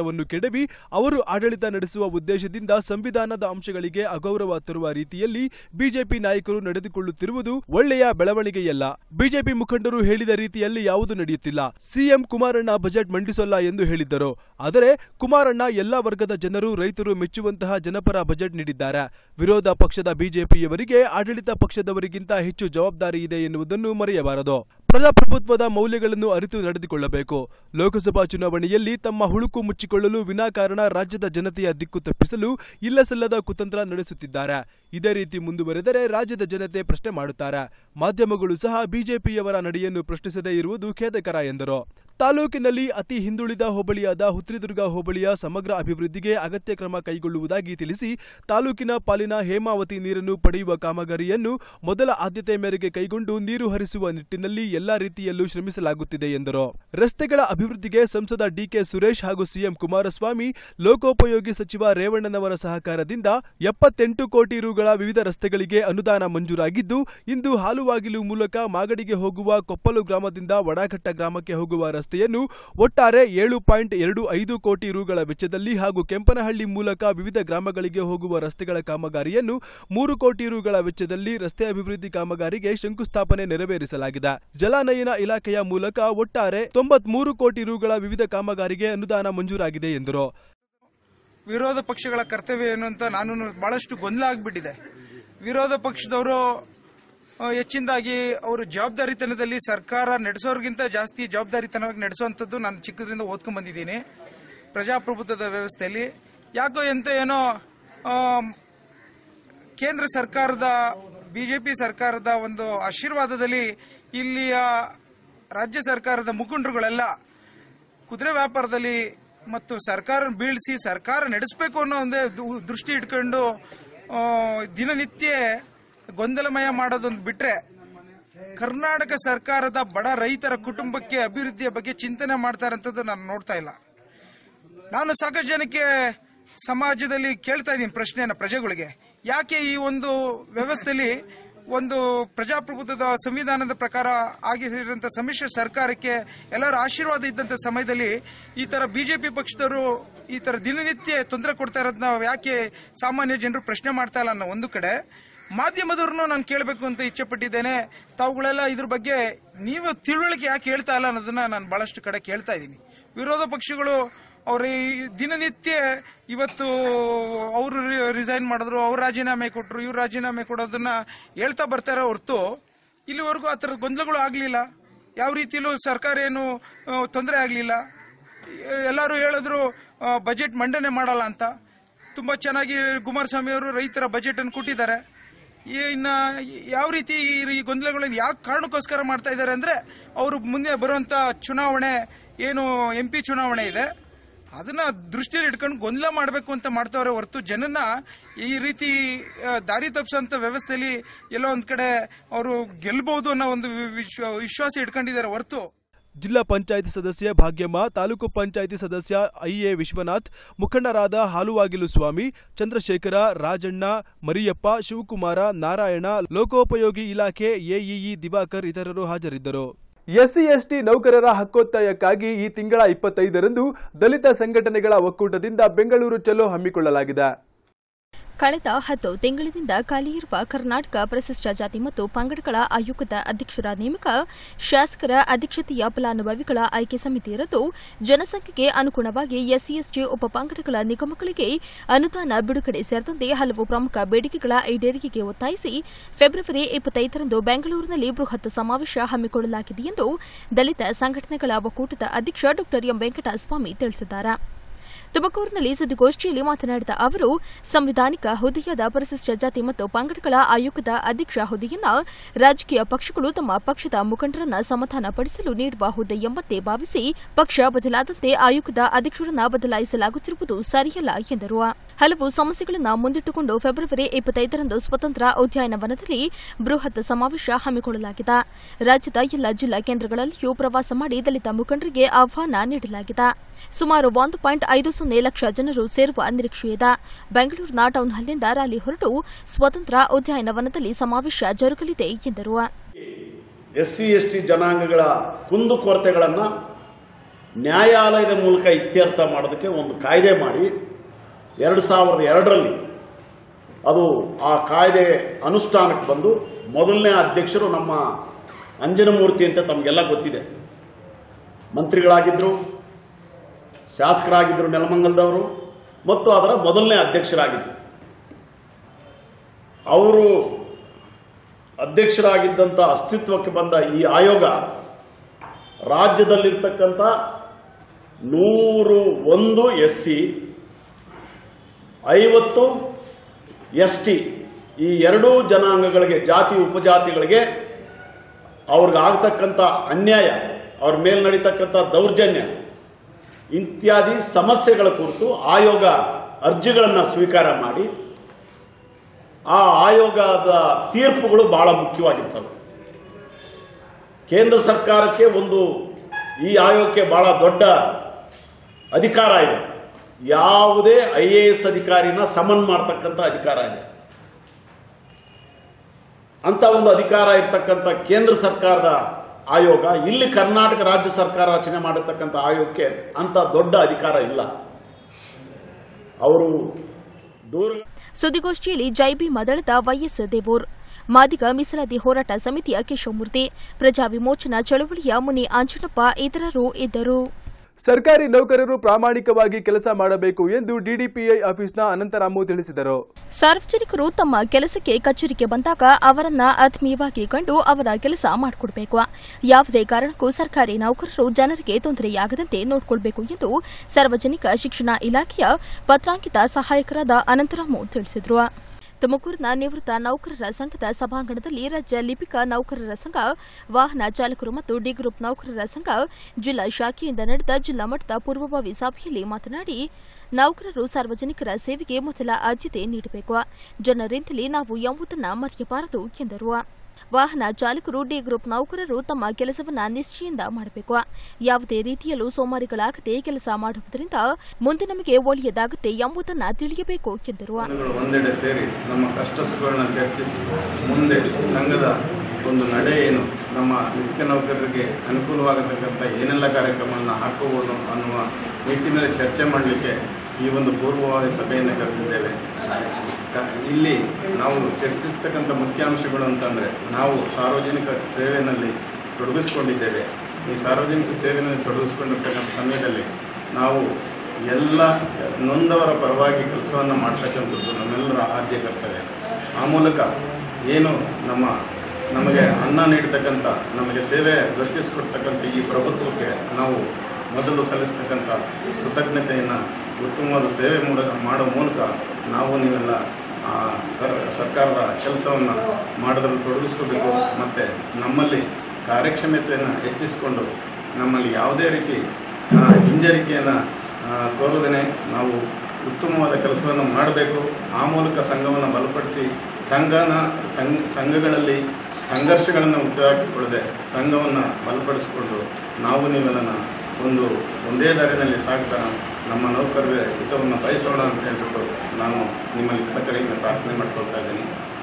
S1: ಆಡಳಿತವನ್ನು ಕೆಡವಿ ಅವರು ಆಡಳಿತ ನಡೆಸುವ ಉದ್ದೇಶದಿಂದ ಸಂವಿಧಾನದ ಅಂಶಗಳಿಗೆ ಅಗೌರವ ತರುವ ರೀತಿಯಲ್ಲಿ ಬಿಜೆಪಿ ನಾಯಕರು ನಡೆದುಕೊಳ್ಳುತ್ತಿರುವುದು ಒಳ್ಳೆಯ ಬೆಳವಣಿಗೆಯಲ್ಲ ಬಿಜೆಪಿ ಮುಖಂಡರು ಹೇಳಿದ ರೀತಿಯಲ್ಲಿ ಯಾವುದು ನಡೆಯುತ್ತಿಲ್ಲ ಸಿಎಂ ಕುಮಾರಣ್ಣ ಬಜೆಟ್ ಮಂಡಿಸೋಲ್ಲ ಎಂದು ಹೇಳಿದ್ದರು ಆದರೆ ಕುಮಾರಣ್ಣ ಎಲ್ಲಾ ವರ್ಗದ ಜನರು ರೈತರು ಮೆಚ್ಚುವಂತಹ ಜನಪರ ಬಜೆಟ್ ನೀಡಿದ್ದಾರೆ ವಿರೋಧ ಪಕ್ಷದ ಬಿಜೆಪಿಯವರಿಗೆ ಆಡಳಿತ ಪಕ್ಷದವರಿಗಿಂತ ಹೆಚ್ಚು ಜವಾಬ್ದಾರಿ ಇದೆ ಎನ್ನುವುದನ್ನು ಮರೆಯಬಾರದು ಪ್ರಜಾಪ್ರಭುತ್ವದ ಮೌಲ್ಯಗಳನ್ನು ಅರಿತು ನಡೆದುಕೊಳ್ಳಬೇಕು ಲೋಕಸಭಾ ಚುನಾವಣೆಯಲ್ಲಿ ತಮ್ಮ ಹುಳುಕು ಮುಚ್ಚಿಕೊಳ್ಳಲು ವಿನಾಕಾರಣ ರಾಜ್ಯದ ಜನತೆಯ ದಿಕ್ಕು ತಪ್ಪಿಸಲು ಇಲ್ಲಸಲ್ಲದ ಕುತಂತ್ರ ನಡೆಸುತ್ತಿದ್ದಾರೆ ಇದೇ ರೀತಿ ಮುಂದುವರೆದರೆ ರಾಜ್ಯದ ಜನತೆ ಪ್ರಶ್ನೆ ಮಾಡುತ್ತಾರೆ ಮಾಧ್ಯಮಗಳು ಸಹ ಬಿಜೆಪಿಯವರ ನಡೆಯನ್ನು ಪ್ರಶ್ನಿಸದೇ ಇರುವುದು ಖೇದಕರ ಎಂದರು ತಾಲೂಕಿನಲ್ಲಿ ಅತಿ ಹಿಂದುಳಿದ ಹೋಬಳಿಯಾದ ಹುತ್ರಿದುರ್ಗ ಹೋಬಳಿಯ ಸಮಗ್ರ ಅಭಿವೃದ್ಧಿಗೆ ಅಗತ್ಯ ಕ್ರಮ ಕೈಗೊಳ್ಳುವುದಾಗಿ ತಿಳಿಸಿ ತಾಲೂಕಿನ ಪಾಲಿನ ಹೇಮಾವತಿ ನೀರನ್ನು ಪಡೆಯುವ ಕಾಮಗಾರಿಯನ್ನು ಮೊದಲ ಆದ್ಯತೆ ಮೇರೆಗೆ ಕೈಗೊಂಡು ನೀರು ಹರಿಸುವ ನಿಟ್ಟಿನಲ್ಲಿ ಎಲ್ಲಾ ರೀತಿಯಲ್ಲೂ ಶ್ರಮಿಸಲಾಗುತ್ತಿದೆ ಎಂದರು ರಸ್ತೆಗಳ ಅಭಿವೃದ್ಧಿಗೆ ಸಂಸದ ಡಿಕೆ ಸುರೇಶ್ ಹಾಗೂ ಸಿಎಂ ಕುಮಾರಸ್ವಾಮಿ ಲೋಕೋಪಯೋಗಿ ಸಚಿವ ರೇವಣ್ಣನವರ ಸಹಕಾರದಿಂದ ಎಪ್ಪತ್ತೆಂಟು ಕೋಟಿ ರುಗಳ ವಿವಿಧ ರಸ್ತೆಗಳಿಗೆ ಅನುದಾನ ಮಂಜೂರಾಗಿದ್ದು ಇಂದು ಹಾಲುವಾಗಿಲು ಮೂಲಕ ಮಾಗಡಿಗೆ ಹೋಗುವ ಕೊಪ್ಪಲು ಗ್ರಾಮದಿಂದ ವಡಾಘಟ್ಟ ಗ್ರಾಮಕ್ಕೆ ಹೋಗುವ ರಸ್ತೆಯನ್ನು ಒಟ್ಟಾರೆ ಏಳು ಪಾಯಿಂಟ್ ಎರಡು ಐದು ಕೋಟಿ ರುಗಳ ವೆಚ್ಚದಲ್ಲಿ ಹಾಗೂ ಕೆಂಪನಹಳ್ಳಿ ಮೂಲಕ ವಿವಿಧ ಗ್ರಾಮಗಳಿಗೆ ಹೋಗುವ ರಸ್ತೆಗಳ ಕಾಮಗಾರಿಯನ್ನು ಮೂರು ಕೋಟಿ ರುಗಳ ವೆಚ್ಚದಲ್ಲಿ ರಸ್ತೆ ಅಭಿವೃದ್ಧಿ ಕಾಮಗಾರಿಗೆ ಶಂಕುಸ್ಥಾಪನೆ ನೆರವೇರಿಸಲಾಗಿದೆ ಜಲಾನಯನ ಇಲಾಖೆಯ ಮೂಲಕ ಒಟ್ಟಾರೆ ತೊಂಬತ್ಮೂರು ಕೋಟಿ ರುಗಳ ವಿವಿಧ ಕಾಮಗಾರಿಗೆ ಅನುದಾನ ಮಂಜೂರಾಗಿದೆ ಎಂದರು
S4: ವಿರೋಧ ಪಕ್ಷಗಳ ಕರ್ತವ್ಯ ಏನು ಅಂತ ನಾನು ಬಹಳಷ್ಟು ಗೊಂದಲ ಆಗ್ಬಿಟ್ಟಿದೆ ವಿರೋಧ ಪಕ್ಷದವರು ಆ, ಹೆಚ್ಚಿನದಾಗಿ ಅವರು ಜವಾಬ್ದಾರಿತನದಲ್ಲಿ ಸರ್ಕಾರ ನಡೆಸೋರ್ಗಿಂತ ಜಾಸ್ತಿ ಜವಾಬ್ದಾರಿತನವಾಗಿ ನಡೆಸುವಂಥದ್ದು ನಾನು ಚಿಕ್ಕದ್ರಿಂದ ಓದ್ಕೊಂಡ್ ಬಂದಿದ್ದೀನಿ ಪ್ರಜಾಪ್ರಭುತ್ವದ ವ್ಯವಸ್ಥೆಯಲ್ಲಿ ಯಾಕೋ ಎಂತ ಏನೋ ಆಮ್, ಕೇಂದ್ರ ಸರ್ಕಾರದ ಬಿಜೆಪಿ ಸರ್ಕಾರದ ಒಂದು ಆಶೀರ್ವಾದದಲ್ಲಿ ಇಲ್ಲಿಯ ರಾಜ್ಯ ಸರ್ಕಾರದ ಮುಖಂಡರುಗಳೆಲ್ಲ ಕುದುರೆ ವ್ಯಾಪಾರದಲ್ಲಿ ಮತ್ತು ಸರ್ಕಾರ ಬೀಳಿಸಿ ಸರ್ಕಾರ ನಡೆಸಬೇಕು ಅನ್ನೋ ಒಂದೇ ದು- ದೃಷ್ಟಿ ಇಟ್ಕೊಂಡು ಆ, ದಿನನಿತ್ಯ ಗೊಂದಲಮಯ ಮಾಡೋದೊಂದು ಬಿಟ್ರೆ ಕರ್ನಾಟಕ ಸರ್ಕಾರದ ಬಡ ರೈತರ ಕುಟುಂಬಕ್ಕೆ ಅಭಿವೃದ್ಧಿಯ ಬಗ್ಗೆ ಚಿಂತನೆ ಮಾಡ್ತಾರಂಥದ್ದು ನಾನು ನೋಡ್ತಾ ಇಲ್ಲ ನಾನು ಸಾಕಷ್ಟು ಜನಕ್ಕೆ ಸಮಾಜದಲ್ಲಿ ಕೇಳ್ತಾ ಇದ್ದೀನಿ ಪ್ರಶ್ನೆಯನ್ನ ಪ್ರಜೆಗಳಿಗೆ ಯಾಕೆ ಈ ಒಂದು ವ್ಯವಸ್ಥೆಯಲ್ಲಿ ಒಂದು ಪ್ರಜಾಪ್ರಭುತ್ವದ ಸಂವಿಧಾನದ ಪ್ರಕಾರ ಆಗಿರುವಂತಹ ಸಮ್ಮಿಶ್ರ ಸರ್ಕಾರಕ್ಕೆ ಎಲ್ಲರ ಆಶೀರ್ವಾದ ಇದ್ದಂತ ಸಮಯದಲ್ಲಿ ಈ ತರ ಬಿಜೆಪಿ ಪಕ್ಷದವರು ಈ ತರ ದಿನನಿತ್ಯ ತೊಂದರೆ ಕೊಡ್ತಾ ಇರೋದನ್ನ ಯಾಕೆ ಸಾಮಾನ್ಯ ಜನರು ಪ್ರಶ್ನೆ ಮಾಡ್ತಾ ಇಲ್ಲ ಅನ್ನೋ ಒಂದು ಕಡೆ ಮಾಧ್ಯಮದವ್ರನ್ನು ನಾನು ಕೇಳಬೇಕು ಅಂತ ಇಚ್ಛೆ ಪಟ್ಟಿದ್ದೇನೆ ತಾವುಗಳೆಲ್ಲ ಇದ್ರ ಬಗ್ಗೆ ನೀವು ತಿಳುವಳಿಕೆ ಯಾಕೆ ಹೇಳ್ತಾ ಇಲ್ಲ ಅನ್ನೋದನ್ನ ನಾನು ಬಹಳಷ್ಟು ಕಡೆ ಕೇಳ್ತಾ ಇದ್ದೀನಿ ವಿರೋಧ ಪಕ್ಷಗಳು ಅವ್ರ ಈ ದಿನನಿತ್ಯ ಇವತ್ತು ಅವರು ರಿಸೈನ್ ಮಾಡಿದ್ರು ಅವ್ರು ರಾಜೀನಾಮೆ ಕೊಟ್ರು ಇವ್ರು ರಾಜೀನಾಮೆ ಕೊಡೋದನ್ನ ಹೇಳ್ತಾ ಬರ್ತಾರೆ ಹೊರತು ಇಲ್ಲಿವರೆಗೂ ಆ ಥರದ ಗೊಂದಲಗಳು ಆಗಲಿಲ್ಲ ಯಾವ ರೀತಿಯಲ್ಲೂ ಸರ್ಕಾರ ಏನು ತೊಂದರೆ ಆಗಲಿಲ್ಲ ಎಲ್ಲರೂ ಹೇಳಿದ್ರು ಬಜೆಟ್ ಮಂಡನೆ ಮಾಡಲ್ಲ ಅಂತ ತುಂಬಾ ಚೆನ್ನಾಗಿ ಕುಮಾರಸ್ವಾಮಿ ಅವರು ರೈತರ ಬಜೆಟ್ ಅನ್ನು ಕೊಟ್ಟಿದ್ದಾರೆ ಈ- ಇನ್ನ ಯಾವ ರೀತಿ ಈ- ಈ ಗೊಂದಲಗಳನ್ನು ಯಾವ ಕಾರಣಕ್ಕೋಸ್ಕರ ಮಾಡ್ತಾ ಇದ್ದಾರೆ ಅಂದ್ರೆ ಅವರು ಮುಂದೆ ಬರುವಂತ ಚುನಾವಣೆ ಏನು ಎಂ ಪಿ ಚುನಾವಣೆ ಇದೆ ಅದನ್ನ ದೃಷ್ಟಿಯಲ್ಲಿ ಇಟ್ಕೊಂಡು ಗೊಂದಲ ಮಾಡಬೇಕು ಅಂತ ಮಾಡ್ತಾವ್ರೆ ಹೊರತು ಜನನ್ನ ಈ ರೀತಿ ಆ, ದಾರಿ ತಪ್ಪಿಸೋಂತ ವ್ಯವಸ್ಥೆಯಲ್ಲಿ ಎಲ್ಲೋ ಒಂದ್ ಕಡೆ ಅವರು ಗೆಲ್ಬಹುದು ಅನ್ನೋ ಒಂದು ವಿಶ್ವ- ವಿಶ್ವಾಸ ಇಟ್ಕೊಂಡಿದ್ದಾರೆ ಹೊರತು
S1: ಜಿಲ್ಲಾ ಪಂಚಾಯಿತಿ ಸದಸ್ಯ ಭಾಗ್ಯಮ್ಮ ತಾಲೂಕು ಪಂಚಾಯಿತಿ ಸದಸ್ಯ ಐಎ ವಿಶ್ವನಾಥ್ ಮುಖಂಡರಾದ ಹಾಲುವಾಗಿಲು ಸ್ವಾಮಿ ಚಂದ್ರಶೇಖರ ರಾಜಣ್ಣ ಮರಿಯಪ್ಪ ಶಿವಕುಮಾರ ನಾರಾಯಣ ಲೋಕೋಪಯೋಗಿ ಇಲಾಖೆ ಎಇಇ ದಿವಾಕರ್ ಇತರರು ಹಾಜರಿದ್ದರು ಎಸ್ಸಿ ಎಸ್ಟಿ ನೌಕರರ ಹಕ್ಕೊತ್ತಾಯಕ್ಕಾಗಿ ಈ ತಿಂಗಳ ಇಪ್ಪತ್ತೈದರಂದು ದಲಿತ ಸಂಘಟನೆಗಳ ಒಕ್ಕೂಟದಿಂದ ಬೆಂಗಳೂರು ಚಲೋ ಹಮ್ಮಿಕೊಳ್ಳಲಾಗಿದೆ
S5: ಕಳೆದ ಹತ್ತು ತಿಂಗಳಿನಿಂದ ಖಾಲಿಯಿರುವ ಕರ್ನಾಟಕ ಪರಿಶಿಷ್ಟ ಜಾತಿ ಮತ್ತು ಪಂಗಡಗಳ ಆಯೋಗದ ಅಧ್ಯಕ್ಷರ ನೇಮಕ ಶಾಸಕರ ಅಧ್ಯಕ್ಷತೆಯ ಫಲಾನುಭವಿಗಳ ಆಯ್ಕೆ ಸಮಿತಿ ಇರದ್ದು ಜನಸಂಖ್ಯೆಗೆ ಅನುಗುಣವಾಗಿ ಎಸ್ಸಿ ಎಸ್ಟಿ ಉಪಪಂಗಡಗಳ ನಿಗಮಗಳಿಗೆ ಅನುದಾನ ಬಿಡುಗಡೆ ಸೇರಿದಂತೆ ಹಲವು ಪ್ರಮುಖ ಬೇಡಿಕೆಗಳ ಈಡೇರಿಕೆಗೆ ಒತ್ತಾಯಿಸಿ ಫೆಬ್ರವರಿ ಇಪ್ಪತ್ತೈದರಂದು ಬೆಂಗಳೂರಿನಲ್ಲಿ ಬೃಹತ್ ಸಮಾವೇಶ ಹಮ್ಮಿಕೊಳ್ಳಲಾಗಿದೆ ಎಂದು ದಲಿತ ಸಂಘಟನೆಗಳ ಒಕ್ಕೂಟದ ಅಧ್ಯಕ್ಷ ಡಾ ಎಂ ವೆಂಕಟಸ್ವಾಮಿ ತಿಳಿಸಿದ್ದಾರೆ ತುಮಕೂರಿನಲ್ಲಿ ಸುದ್ದಿಗೋಷ್ಠಿಯಲ್ಲಿ ಮಾತನಾಡಿದ ಅವರು ಸಂವಿಧಾನಿಕ ಹುದ್ದೆಯಾದ ಪರಿಶಿಷ್ಟ ಜಾತಿ ಮತ್ತು ಪಂಗಡಗಳ ಆಯೋಗದ ಅಧ್ಯಕ್ಷ ಹುದ್ದೆಯನ್ನ ರಾಜಕೀಯ ಪಕ್ಷಗಳು ತಮ್ಮ ಪಕ್ಷದ ಮುಖಂಡರನ್ನ ಸಮಾಧಾನಪಡಿಸಲು ನೀಡುವ ಹುದ್ದೆ ಎಂಬಂತೆ ಭಾವಿಸಿ ಪಕ್ಷ ಬದಲಾದಂತೆ ಆಯೋಗದ ಅಧ್ಯಕ್ಷರನ್ನ ಬದಲಾಯಿಸಲಾಗುತ್ತಿರುವುದು ಸರಿಯಲ್ಲ ಎಂದರು ಹಲವು ಸಮಸ್ಯೆಗಳನ್ನು ಮುಂದಿಟ್ಟುಕೊಂಡು ಫೆಬ್ರವರಿ ಇಪ್ಪತ್ತೈದರಂದು ಸ್ವತಂತ್ರ ಉದ್ಯಾನವನದಲ್ಲಿ ಬೃಹತ್ ಸಮಾವೇಶ ಹಮ್ಮಿಕೊಳ್ಳಲಾಗಿದೆ ರಾಜ್ಯದ ಎಲ್ಲ ಜಿಲ್ಲಾ ಕೇಂದ್ರಗಳಲ್ಲಿಯೂ ಪ್ರವಾಸ ಮಾಡಿ ದಲಿತ ಮುಖಂಡರಿಗೆ ಆಹ್ವಾನ ನೀಡಲಾಗಿದೆ ಸುಮಾರು ಒಂದು ಪಾಯಿಂಟ್ ಐದು ಸೊನ್ನೆ ಲಕ್ಷ ಜನರು ಸೇರುವ ನಿರೀಕ್ಷೆಯಿದೆ ಬೆಂಗಳೂರಿನ ಟೌನ್ ಹಾಲ್ನಿಂದ ರ್ಯಾಲಿ ಹೊರಟು ಸ್ವತಂತ್ರ ಉದ್ಯಾನವನದಲ್ಲಿ ಸಮಾವೇಶ ಜರುಗಲಿದೆ ಎಂದರು
S6: ಎಸ್ ಸಿ ಎಸ್ ಟಿ ಜನಾಂಗಗಳ ಕುಂದುಕೊರತೆಗಳನ್ನು ನ್ಯಾಯಾಲಯದ ಮೂಲಕ ಇತ್ಯರ್ಥ ಮಾಡೋದಕ್ಕೆ ಒಂದು ಕಾಯ್ದೆ ಮಾಡಿ ಎರಡು ಸಾವಿರದ ಎರಡರಲ್ಲಿ ಅದು ಆ ಕಾಯ್ದೆ ಅನುಷ್ಠಾನಕ್ಕೆ ಬಂದು ಮೊದಲನೇ ಅಧ್ಯಕ್ಷರು ನಮ್ಮ ಅಂಜನಮೂರ್ತಿ ಅಂತ ತಮಗೆಲ್ಲ ಗೊತ್ತಿದೆ ಮಂತ್ರಿಗಳಾಗಿದ್ದರು ಶಾಸಕರಾಗಿದ್ದರು ನೆಲಮಂಗಲದವರು ಮತ್ತು ಅದರ ಮೊದಲನೇ ಅಧ್ಯಕ್ಷರಾಗಿದ್ದರು ಅವರು ಅಧ್ಯಕ್ಷರಾಗಿದ್ದಂಥ ಅಸ್ತಿತ್ವಕ್ಕೆ ಬಂದ ಈ ಆಯೋಗ ರಾಜ್ಯದಲ್ಲಿರ್ತಕ್ಕಂಥ ನೂರು ಒಂದು ಎಸ್ ಸಿ ಐವತ್ತು ಎಸ್ ಟಿ ಈ ಎರಡೂ ಜನಾಂಗಗಳಿಗೆ ಜಾತಿ ಉಪಜಾತಿಗಳಿಗೆ ಅವ್ರಿಗೆ ಆಗ್ತಕ್ಕಂಥ ಅನ್ಯಾಯ ಅವ್ರ ಮೇಲೆ ನಡೀತಕ್ಕಂಥ ದೌರ್ಜನ್ಯ ಇತ್ಯಾದಿ ಸಮಸ್ಯೆಗಳ ಕುರಿತು ಆಯೋಗ ಅರ್ಜಿಗಳನ್ನು ಸ್ವೀಕಾರ ಮಾಡಿ ಆ ಆಯೋಗದ ತೀರ್ಪುಗಳು ಬಹಳ ಮುಖ್ಯವಾಗಿರ್ತವೆ ಕೇಂದ್ರ ಸರ್ಕಾರಕ್ಕೆ ಒಂದು ಈ ಆಯೋಗಕ್ಕೆ ಬಹಳ ದೊಡ್ಡ ಅಧಿಕಾರ ಇದೆ ಯಾವುದೇ ಐ ಎ ಎಸ್ ಅಧಿಕಾರಿನ ಸಮನ್ ಮಾಡ್ತಕ್ಕಂಥ ಅಧಿಕಾರ ಇದೆ ಅಂತ ಒಂದು ಅಧಿಕಾರ ಇರ್ತಕ್ಕಂಥ ಕೇಂದ್ರ ಸರ್ಕಾರದ ಆಯೋಗ ಇಲ್ಲಿ ಕರ್ನಾಟಕ ರಾಜ್ಯ ಸರ್ಕಾರ ರಚನೆ ಮಾಡಿರ್ತಕ್ಕಂಥ ಆಯೋಗಕ್ಕೆ ಅಂತ ದೊಡ್ಡ ಅಧಿಕಾರ ಇಲ್ಲ ಅವರು ದೂರ
S5: ಸುದ್ದಿಗೋಷ್ಠಿಯಲ್ಲಿ ಜೈಬಿ ಮದಳದ ವೈಎಸ್ ದೇವೂರ್ ಮಾದಿಗ ಮೀಸಲಾತಿ ಹೋರಾಟ ಸಮಿತಿಯ ಕೇಶವಮೂರ್ತಿ ಪ್ರಜಾ ವಿಮೋಚನಾ ಚಳವಳಿಯ ಮುನಿ ಆಂಜನಪ್ಪ ಇತರರು ಇದ್ದರು
S1: ಸರ್ಕಾರಿ ನೌಕರರು ಪ್ರಾಮಾಣಿಕವಾಗಿ ಕೆಲಸ ಮಾಡಬೇಕು ಎಂದು ಡಿಡಿಪಿಐ ಆಫೀಸ್ನ ಅನಂತರಾಮು ತಿಳಿಸಿದರು
S5: ಸಾರ್ವಜನಿಕರು ತಮ್ಮ ಕೆಲಸಕ್ಕೆ ಕಚೇರಿಗೆ ಬಂದಾಗ ಅವರನ್ನ ಆತ್ಮೀಯವಾಗಿ ಕಂಡು ಅವರ ಕೆಲಸ ಮಾಡಿಕೊಡ್ಬೇಕು ಯಾವುದೇ ಕಾರಣಕ್ಕೂ ಸರ್ಕಾರಿ ನೌಕರರು ಜನರಿಗೆ ತೊಂದರೆಯಾಗದಂತೆ ನೋಡಿಕೊಳ್ಬೇಕು ಎಂದು ಸಾರ್ವಜನಿಕ ಶಿಕ್ಷಣ ಇಲಾಖೆಯ ಪತ್ರಾಂಕಿತ ಸಹಾಯಕರಾದ ಅನಂತರಾಮು ತಿಳಿಸಿದರು ತುಮಕೂರಿನ ನಿವೃತ್ತ ನೌಕರರ ಸಂಘದ ಸಭಾಂಗಣದಲ್ಲಿ ರಾಜ್ಯ ಲಿಪಿಕ ನೌಕರರ ಸಂಘ ವಾಹನ ಚಾಲಕರು ಮತ್ತು ಡಿ ಗ್ರೂಪ್ ನೌಕರರ ಸಂಘ ಜಿಲ್ಲಾ ಶಾಖೆಯಿಂದ ನಡೆದ ಜಿಲ್ಲಾ ಮಟ್ಟದ ಪೂರ್ವಭಾವಿ ಸಭೆಯಲ್ಲಿ ಮಾತನಾಡಿ ನೌಕರರು ಸಾರ್ವಜನಿಕರ ಸೇವೆಗೆ ಮೊದಲ ಆದ್ಯತೆ ನೀಡಬೇಕು ಜನರಿಂದಲೇ ನಾವು ಎಂಬುದನ್ನು ಮರೆಯಬಾರದು ಎಂದರು ವಾಹನ ಚಾಲಕರು ಡಿ ಗ್ರೂಪ್ ನೌಕರರು ತಮ್ಮ ಕೆಲಸವನ್ನ ನಿಷ್ಠೆಯಿಂದ ಮಾಡಬೇಕು ಯಾವುದೇ ರೀತಿಯಲ್ಲೂ ಸೋಮಾರಿಗಳಾಗದೆ ಕೆಲಸ ಮಾಡುವುದರಿಂದ ಮುಂದೆ ನಮಗೆ ಒಳ್ಳೆಯದಾಗುತ್ತೆ ಎಂಬುದನ್ನು ತಿಳಿಯಬೇಕು ಎಂದರು
S7: ಸಂಘಗಳು ಒಂದೆಡೆ ಸೇರಿ ನಮ್ಮ ಕಷ್ಟ ಸುಖಗಳನ್ನ ಚರ್ಚಿಸಿ ಮುಂದೆ ಸಂಘದ ಒಂದು ನಡೆ ಏನು ನಮ್ಮ ನಿತ್ಯ ನೌಕರರಿಗೆ ಅನುಕೂಲವಾಗತಕ್ಕಂಥ ಏನೆಲ್ಲ ಕಾರ್ಯಕ್ರಮವನ್ನು ಹಾಕುವುದು ಅನ್ನುವ ನಿಟ್ಟಿನಲ್ಲಿ ಚರ್ಚೆ ಮಾಡಲಿಕ್ಕೆ ಈ ಒಂದು ಪೂರ್ವಭಾವಿ ಸಭೆಯನ್ನು ಕರೆದಿದ್ದೇವೆ ಕ- ಇಲ್ಲಿ ನಾವು ಚರ್ಚಿಸ್ತಕ್ಕಂಥ ಮುಖ್ಯಾಂಶಗಳು ಅಂತಂದರೆ ನಾವು ಸಾರ್ವಜನಿಕ ಸೇವೆಯಲ್ಲಿ ತೊಡಗಿಸ್ಕೊಂಡಿದ್ದೇವೆ ಈ ಸಾರ್ವಜನಿಕ ಸೇವೆಯಲ್ಲಿ ತೊಡಗಿಸ್ಕೊಂಡಿರ್ತಕ್ಕಂಥ ಸಮಯದಲ್ಲಿ ನಾವು ಎಲ್ಲ ನೊಂದವರ ಪರವಾಗಿ ಕೆಲಸವನ್ನು ಮಾಡ್ತಕ್ಕಂಥದ್ದು ನಮ್ಮೆಲ್ಲರ ಆದ್ಯ ಕರ್ತವ್ಯ ಆ ಮೂಲಕ ಏನು ನಮ್ಮ ನಮಗೆ ಅನ್ನ ನೀಡತಕ್ಕಂಥ ನಮಗೆ ಸೇವೆ ದೊರಕಿಸಿಕೊಡ್ತಕ್ಕಂಥ ಈ ಪ್ರಭುತ್ವಕ್ಕೆ ನಾವು ಮೊದಲು ಸಲ್ಲಿಸ್ತಕ್ಕಂಥ ಕೃತಜ್ಞತೆಯನ್ನು ಉತ್ತಮವಾದ ಸೇವೆ ಮೂಲಕ ಮಾಡೋ ಮೂಲಕ ನಾವು ನೀವೆಲ್ಲ ಆ, ಸರ್ ಸರ್ಕಾರದ ಕೆಲಸವನ್ನು ಮಾಡೋದ್ರಲ್ಲಿ ತೊಡಗಿಸ್ಕೋಬೇಕು ಮತ್ತು ನಮ್ಮಲ್ಲಿ ಕಾರ್ಯಕ್ಷಮತೆಯನ್ನು ಹೆಚ್ಚಿಸಿಕೊಂಡು ನಮ್ಮಲ್ಲಿ ಯಾವುದೇ ರೀತಿ ಆ, ಹಿಂಜರಿಕೆಯನ್ನು ತೋರದೇನೆ ನಾವು ಉತ್ತಮವಾದ ಕೆಲಸವನ್ನು ಮಾಡಬೇಕು ಆ ಮೂಲಕ ಸಂಘವನ್ನು ಬಲಪಡಿಸಿ ಸಂಘನ ಸಂಘ ಸಂಘಗಳಲ್ಲಿ ಸಂಘರ್ಷಗಳನ್ನು ಹುಟ್ಟುಹಾಕಿಕೊಳ್ಳದೆ ಸಂಘವನ್ನು ಬಲಪಡಿಸಿಕೊಂಡು ನಾವು ನೀವೆಲ್ಲ ಒಂದು ಒಂದೇ ದಾರಿನಲ್ಲಿ ಸಾಗ್ತಾ ನಮ್ಮ ನೌಕರರ ಹಿತವನ್ನು ಬಯಸೋಣ ಅಂತ ಹೇಳ್ಬಿಟ್ಟು ನಾನು ನಿಮ್ಮಲ್ಲಿ ಕಡೆಯಿಂದ ಪ್ರಾರ್ಥನೆ ಮಾಡ್ಕೊಳ್ತಾ ಇದ್ದೀನಿ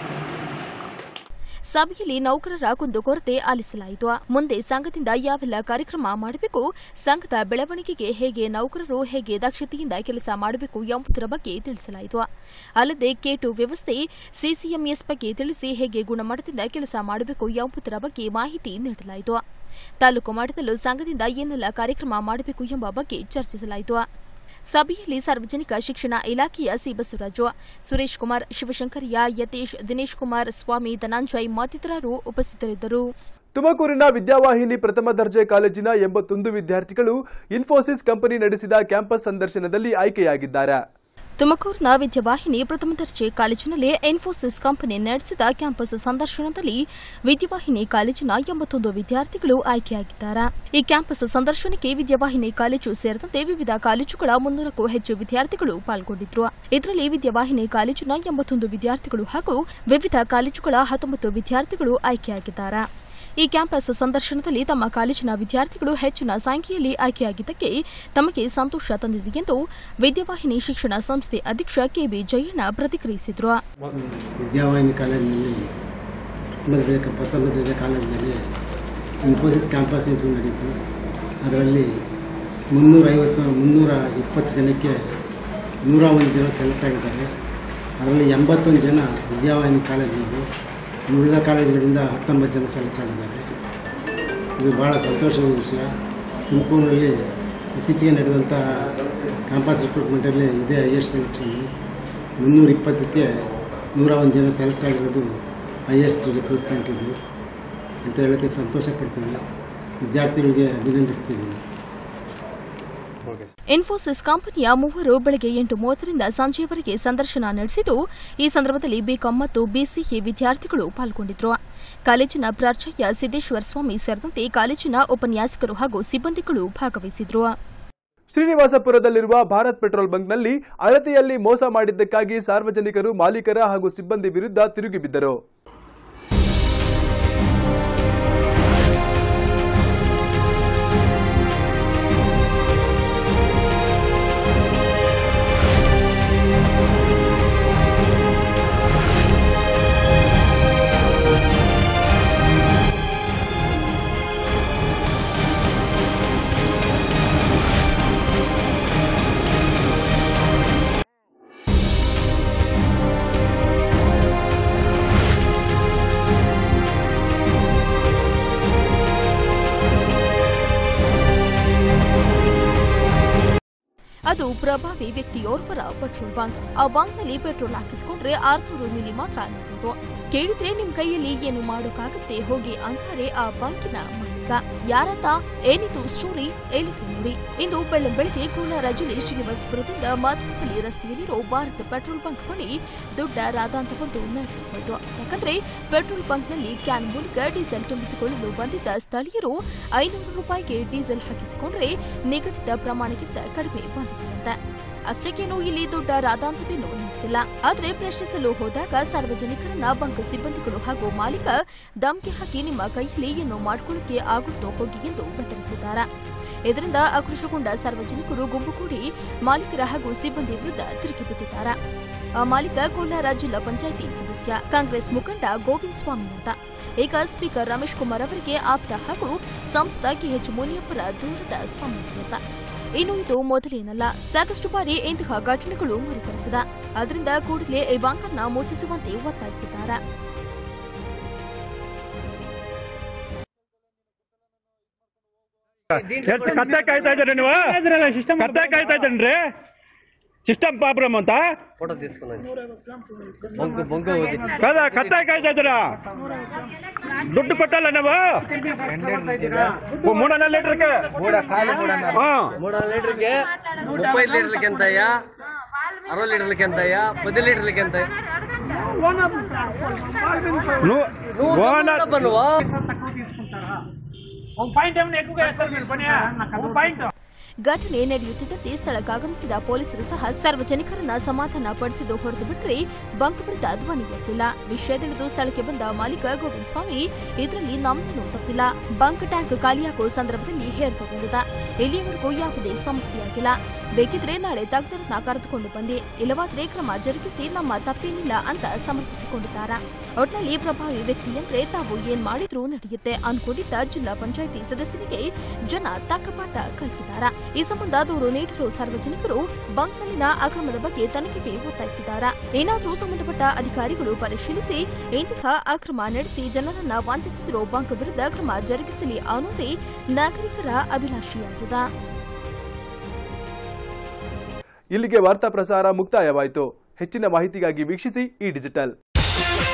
S5: ಸಭೆಯಲ್ಲಿ ನೌಕರರ ಕುಂದುಕೊರತೆ ಆಲಿಸಲಾಯಿತು ಮುಂದೆ ಸಂಘದಿಂದ ಯಾವೆಲ್ಲ ಕಾರ್ಯಕ್ರಮ ಮಾಡಬೇಕು ಸಂಘದ ಬೆಳವಣಿಗೆಗೆ ಹೇಗೆ ನೌಕರರು ಹೇಗೆ ದಕ್ಷತೆಯಿಂದ ಕೆಲಸ ಮಾಡಬೇಕು ಎಂಬುದರ ಬಗ್ಗೆ ತಿಳಿಸಲಾಯಿತು ಅಲ್ಲದೆ ಕೇಟು ವ್ಯವಸ್ಥೆ ಸಿಸಿಎಂಎಸ್ ಬಗ್ಗೆ ತಿಳಿಸಿ ಹೇಗೆ ಗುಣಮಟ್ಟದಿಂದ ಕೆಲಸ ಮಾಡಬೇಕು ಎಂಬುದರ ಬಗ್ಗೆ ಮಾಹಿತಿ ನೀಡಲಾಯಿತು ತಾಲೂಕು ಮಟ್ಟದಲ್ಲೂ ಸಂಘದಿಂದ ಏನೆಲ್ಲ ಕಾರ್ಯಕ್ರಮ ಮಾಡಬೇಕು ಎಂಬ ಬಗ್ಗೆ ಚರ್ಚಿಸಲಾಯಿತು ಸಭೆಯಲ್ಲಿ ಸಾರ್ವಜನಿಕ ಶಿಕ್ಷಣ ಇಲಾಖೆಯ ಸಿ ಬಸವರಾಜು ಸುರೇಶ್ ಕುಮಾರ್ ಶಿವಶಂಕರಯ್ಯ ಯತೀಶ್ ದಿನೇಶ್ ಕುಮಾರ್ ಸ್ವಾಮಿ ಧನಂಜಯ್ ಮತ್ತಿತರರು ಉಪಸ್ಥಿತರಿದ್ದರು
S1: ತುಮಕೂರಿನ ವಿದ್ಯಾವಾಹಿನಿ ಪ್ರಥಮ ದರ್ಜೆ ಕಾಲೇಜಿನ ಎಂಬತ್ತೊಂದು ವಿದ್ಯಾರ್ಥಿಗಳು ಇನ್ಫೋಸಿಸ್ ಕಂಪನಿ ನಡೆಸಿದ ಕ್ಯಾಂಪಸ್ ಸಂದರ್ಶನದಲ್ಲಿ ಆಯ್ಕೆಯಾಗಿದ್ದಾರೆ
S5: ತುಮಕೂರಿನ ವಿದ್ಯಾವಾಹಿನಿ ಪ್ರಥಮ ದರ್ಜೆ ಕಾಲೇಜಿನಲ್ಲಿ ಇನ್ಫೋಸಿಸ್ ಕಂಪನಿ ನಡೆಸಿದ ಕ್ಯಾಂಪಸ್ ಸಂದರ್ಶನದಲ್ಲಿ ವಿದ್ಯಾವಾಹಿನಿ ಕಾಲೇಜಿನ ಎಂಬತ್ತೊಂದು ವಿದ್ಯಾರ್ಥಿಗಳು ಆಯ್ಕೆಯಾಗಿದ್ದಾರೆ ಈ ಕ್ಯಾಂಪಸ್ ಸಂದರ್ಶನಕ್ಕೆ ವಿದ್ಯಾವಾಹಿನಿ ಕಾಲೇಜು ಸೇರಿದಂತೆ ವಿವಿಧ ಕಾಲೇಜುಗಳ ಮುನ್ನೂರಕ್ಕೂ ಹೆಚ್ಚು ವಿದ್ಯಾರ್ಥಿಗಳು ಪಾಲ್ಗೊಂಡಿದ್ರು ಇದರಲ್ಲಿ ವಿದ್ಯಾವಾಹಿನಿ ಕಾಲೇಜಿನ ಎಂಬತ್ತೊಂದು ವಿದ್ಯಾರ್ಥಿಗಳು ಹಾಗೂ ವಿವಿಧ ಕಾಲೇಜುಗಳ ಹತ್ತೊಂಬತ್ತು ವಿದ್ಯಾರ್ಥಿಗಳು ಆಯ್ಕೆಯಾಗಿದ್ದಾರೆ ಈ ಕ್ಯಾಂಪಸ್ ಸಂದರ್ಶನದಲ್ಲಿ ತಮ್ಮ ಕಾಲೇಜಿನ ವಿದ್ಯಾರ್ಥಿಗಳು ಹೆಚ್ಚಿನ ಸಂಖ್ಯೆಯಲ್ಲಿ ಆಯ್ಕೆಯಾಗಿದ್ದಕ್ಕೆ ತಮಗೆ ಸಂತೋಷ ತಂದಿದೆ ಎಂದು ವಿದ್ಯಾವಾಹಿನಿ ಶಿಕ್ಷಣ ಸಂಸ್ಥೆ ಅಧ್ಯಕ್ಷ ಕೆಬಿ ಜಯಣ್ಣ ಪ್ರತಿಕ್ರಿಯಿಸಿದರು
S8: ವಿದ್ಯಾವಾಹಿನಿ ಕಾಲೇಜಿನಲ್ಲಿ ಪ್ರಥಮ ದರ್ಜೆ ಪ್ರಥಮ ದರ್ಜೆ ಕಾಲೇಜಿನಲ್ಲಿ ಇನ್ಫೋಸಿಸ್ ಕ್ಯಾಂಪಸ್ ಇಂಟರ್ವ್ಯೂ ನಡೀತು ಅದರಲ್ಲಿ ಮುನ್ನೂರೈವತ್ತು ಮುನ್ನೂರ ಇಪ್ಪತ್ತು ಜನಕ್ಕೆ ನೂರ ಒಂದು ಜನ ಸೆಲೆಕ್ಟ್ ಆಗಿದ್ದಾರೆ ಅದರಲ್ಲಿ ಎಂಬತ್ತೊಂದು ಜನ ವಿದ್ಯಾವಾಹಿನಿ ಕಾಲೇಜಿನವರು ಉಳಿದ ಕಾಲೇಜುಗಳಿಂದ ಹತ್ತೊಂಬತ್ತು ಜನ ಸೆಲೆಕ್ಟ್ ಆಗಿದ್ದಾರೆ ಇದು ಭಾಳ ಸಂತೋಷದ ವಿಷಯ ತುಮಕೂರಿನಲ್ಲಿ ಇತ್ತೀಚೆಗೆ ನಡೆದಂಥ ಕ್ಯಾಂಪಸ್ ರಿಕ್ರೂಟ್ಮೆಂಟಲ್ಲಿ ಇದೇ ಹೈಯೆಸ್ಟ್ ಸೆಲೆಕ್ಷನ್ ಮುನ್ನೂರ ಇಪ್ಪತ್ತಕ್ಕೆ ನೂರ ಒಂದು ಜನ ಸೆಲೆಕ್ಟ್ ಆಗಿರೋದು ಹೈಯೆಸ್ಟ್ ರಿಕ್ರೂಟ್ಮೆಂಟ್ ಇದು ಅಂತ ಹೇಳೋಕ್ಕೆ ಸಂತೋಷ ಪಡ್ತೀನಿ ವಿದ್ಯಾರ್ಥಿಗಳಿಗೆ ಅಭಿನಂದಿಸ್ತಿದ್ದೀನಿ
S5: ಇನ್ಫೋಸಿಸ್ ಕಂಪನಿಯ ಮೂವರು ಬೆಳಗ್ಗೆ ಎಂಟು ಮೂವತ್ತರಿಂದ ಸಂಜೆಯವರೆಗೆ ಸಂದರ್ಶನ ನಡೆಸಿದ್ದು ಈ ಸಂದರ್ಭದಲ್ಲಿ ಬಿಕಾಂ ಮತ್ತು ಬಿಸಿಎ ವಿದ್ಯಾರ್ಥಿಗಳು ಪಾಲ್ಗೊಂಡಿದ್ದರು ಕಾಲೇಜಿನ ಪ್ರಾಚಾರ್ಯ ಸಿದ್ದೇಶ್ವರ ಸ್ವಾಮಿ ಸೇರಿದಂತೆ ಕಾಲೇಜಿನ ಉಪನ್ಯಾಸಕರು ಹಾಗೂ ಸಿಬ್ಬಂದಿಗಳು ಭಾಗವಹಿಸಿದ್ರು
S1: ಶ್ರೀನಿವಾಸಪುರದಲ್ಲಿರುವ ಭಾರತ್ ಪೆಟ್ರೋಲ್ ಬಂಕ್ನಲ್ಲಿ ಅಳತೆಯಲ್ಲಿ ಮೋಸ ಮಾಡಿದ್ದಕ್ಕಾಗಿ ಸಾರ್ವಜನಿಕರು ಮಾಲೀಕರ ಹಾಗೂ ಸಿಬ್ಬಂದಿ ವಿರುದ್ಧ ತಿರುಗಿಬಿದ್ದರು
S5: ಅದು ಪ್ರಭಾವಿ ವ್ಯಕ್ತಿಯೋರ್ವರ ಪೆಟ್ರೋಲ್ ಬಂಕ್ ಆ ಬಂಕ್ನಲ್ಲಿ ಪೆಟ್ರೋಲ್ ಹಾಕಿಸಿಕೊಂಡ್ರೆ ಆರ್ನೂರು ಮಿಲಿ ಮಾತ್ರ ನೀಡುವುದು ಕೇಳಿದ್ರೆ ನಿಮ್ ಕೈಯಲ್ಲಿ ಏನು ಮಾಡೋಕ್ಕಾಗತ್ತೆ ಹೋಗಿ ಅಂತಾರೆ ಆ ಬಂಕಿನ ಮಾಲೀಕ ಯಾರತ್ತ ಏನಿದು ಸ್ಟೋರಿ ಹೇಳಿಕೆ ನೋಡಿ ಇಂದು ಬೆಳ್ಳ ಬೆಳಗ್ಗೆ ಕೋಲಾರ ಜಿಲ್ಲೆ ಶ್ರೀನಿವಾಸಪುರದಿಂದ ಮಾದನಪಲ್ಲಿ ರಸ್ತೆಯಲ್ಲಿರೋ ಭಾರತ್ ಪೆಟ್ರೋಲ್ ಬಂಕ್ ಬಳಿ ದೊಡ್ಡ ರಾದಾಂತವೊಂದು ನಡೆದು ಹೋಯಿತು ಯಾಕಂದ್ರೆ ಪೆಟ್ರೋಲ್ ಬಂಕ್ನಲ್ಲಿ ಕ್ಯಾನ್ ಮೂಲಕ ಡೀಸೆಲ್ ತುಂಬಿಸಿಕೊಳ್ಳಲು ಬಂದಿದ್ದ ಸ್ಥಳೀಯರು ಐನೂರು ರೂಪಾಯಿಗೆ ಡೀಸೆಲ್ ಹಾಕಿಸಿಕೊಂಡ್ರೆ ನಿಗದಿತ ಪ್ರಮಾಣಕ್ಕಿಂತ ಕಡಿಮೆ ಬಂದಿದೆಯಂತೆ ಅಷ್ಟಕ್ಕೇನು ಇಲ್ಲಿ ದೊಡ್ಡ ರಾದಾಂತವೇನೂ ನಡೆದಿಲ್ಲ ಆದರೆ ಪ್ರಶ್ನಿಸಲು ಹೋದಾಗ ಸಾರ್ವಜನಿಕರನ್ನ ಬಂಕ್ ಸಿಬ್ಬಂದಿಗಳು ಹಾಗೂ ಮಾಲೀಕ ಧಮ್ಕಿ ಹಾಕಿ ನಿಮ್ಮ ಕೈಯಲ್ಲಿ ಏನು ಮಾಡ್ಕೊಳ್ಳಿಕ್ಕೆ ಆಗುತ್ತೋ ಹೋಗಿ ಎಂದು ಬೆದರಿಸಿದ್ದಾರೆ ಇದರಿಂದ ಆಕ್ರೋಶಗೊಂಡ ಸಾರ್ವಜನಿಕರು ಗುಂಪು ಕೂಡಿ ಮಾಲೀಕರ ಹಾಗೂ ಸಿಬ್ಬಂದಿ ವಿರುದ್ಧ ತಿರುಗಿ ಬಿದ್ದಿದ್ದಾರೆ ಆ ಮಾಲೀಕ ಕೋಲಾರ ಜಿಲ್ಲಾ ಪಂಚಾಯಿತಿ ಸದಸ್ಯ ಕಾಂಗ್ರೆಸ್ ಮುಖಂಡ ಗೋವಿಂದ ಸ್ವಾಮಿ ಅಂತ ಈಗ ಸ್ಪೀಕರ್ ರಮೇಶ್ ಕುಮಾರ್ ಅವರಿಗೆ ಆಪ್ತ ಹಾಗೂ ಸಂಸದ ಕೆಎಚ್ ಮುನಿಯಪ್ಪರ ದೂರದ ಸಂಬಂಧಿತ ಇನ್ನು ಇದು ಮೊದಲೇನಲ್ಲ ಸಾಕಷ್ಟು ಬಾರಿ ಇಂತಹ ಘಟನೆಗಳು ಮರುಕಳಿಸಿದ ಅದರಿಂದ ಕೂಡಲೇ ಈ ಬ್ಯಾಂಕನ್ನ ಮೋಚಿಸುವಂತೆ ಒತ್ತಾಯಿಸಿದ್ದಾರೆ
S9: ಕತ್ತೆ ಕಾಯ್ತಾ ಇದ್ದೀರಿ ನೀವು ಕತ್ತೆ ಕಾಯ್ತಾ ಇದ್ದೀನ್ರಿ ಸಿಸ್ಟಮ್ ಪ್ರಾಬ್ಲಮ್ ಅಂತ ಕದ ಕತ್ತೆ ಕಾಯ್ತಾ ಇದ್ದೀರಾ ದುಡ್ಡು ಕೊಟ್ಟಲ್ಲ ನಾವು ಮೂಡ ಲೀಟರ್ಗೆ ಹಾ
S10: మూడు లీటర్కి ముప్పై లీటర్లకి ఎంత అయ్యా అరవై లీటర్లకి ఎంత అయ్యా పది లీటర్లకి ఎంత
S9: ను- ఓనర్
S10: నువ్వు
S5: ಘಟನೆ ನಡೆಯುತ್ತಿದ್ದಂತೆ ಸ್ಥಳಕ್ಕಾಗಮಿಸಿದ ಪೊಲೀಸರು ಸಹ ಸಾರ್ವಜನಿಕರನ್ನ ಸಮಾಧಾನ ಪಡಿಸಿದ್ದು ಹೊರತು ಬಿಟ್ಟರೆ ಬಂಕ್ ವಿರುದ್ಧ ಧ್ವನಿ ಎತ್ತಲಿಲ್ಲ ವಿಷಯ ತಿಳಿದು ಸ್ಥಳಕ್ಕೆ ಬಂದ ಮಾಲೀಕ ಗೋವಿಂದ ಸ್ವಾಮಿ ಇದರಲ್ಲಿ ನಮ್ದೇನೂ ತಪ್ಪಿಲ್ಲ ಬಂಕ್ ಟ್ಯಾಂಕ್ ಖಾಲಿಯಾಗುವ ಸಂದರ್ಭದಲ್ಲಿ ಹೇರ್ ತಗೊಂಡಿದ್ದ ಇಲ್ಲಿಯವರೆಗೂ ಯಾವುದೇ ಸಮಸ್ಯೆಯಾಗಿಲ್ಲ ಬೇಕಿದ್ರೆ ನಾಳೆ ತಜ್ಞರನ್ನ ಕರೆದುಕೊಂಡು ಬಂದೆ ಇಲ್ಲವಾದ್ರೆ ಕ್ರಮ ಜರುಗಿಸಿ ನಮ್ಮ ತಪ್ಪೇನಿಲ್ಲ ಅಂತ ಸಮರ್ಥಿಸಿಕೊಂಡಿದ್ದಾರೆ ಒಟ್ನಲ್ಲಿ ಪ್ರಭಾವಿ ವ್ಯಕ್ತಿ ಅಂದ್ರೆ ತಾವು ಏನ್ ಮಾಡಿದ್ರೂ ನಡೆಯುತ್ತೆ ಅನ್ಕೊಂಡಿದ್ದ ಜಿಲ್ಲಾ ಪಂಚಾಯಿತಿ ಸದಸ್ಯನಿಗೆ ಜನ ತಕ್ಕ ಪಾಠ ಕಲಿಸಿದ್ದಾರೆ ಈ ಸಂಬಂಧ ದೂರು ನೀಡಿರುವ ಸಾರ್ವಜನಿಕರು ಬಂಕ್ನಲ್ಲಿನ ಅಕ್ರಮದ ಬಗ್ಗೆ ತನಿಖೆಗೆ ಒತ್ತಾಯಿಸಿದ್ದಾರೆ ಏನಾದರೂ ಸಂಬಂಧಪಟ್ಟ ಅಧಿಕಾರಿಗಳು ಪರಿಶೀಲಿಸಿ ಇಂತಹ ಅಕ್ರಮ ನಡೆಸಿ ಜನರನ್ನ ವಂಚಿಸಿದರೂ ಬಂಕ್ ವಿರುದ್ಧ ಕ್ರಮ ಜರುಗಿಸಲಿ ಅನ್ನೋದೇ ನಾಗರಿಕರ ಅಭಿಲಾಷೆಯಾಗಿದೆ
S1: ಇಲ್ಲಿಗೆ ವಾರ್ತಾ ಪ್ರಸಾರ ಮುಕ್ತಾಯವಾಯಿತು ಹೆಚ್ಚಿನ ಮಾಹಿತಿಗಾಗಿ ವೀಕ್ಷಿಸಿ ಈ ಡಿಜಿಟಲ್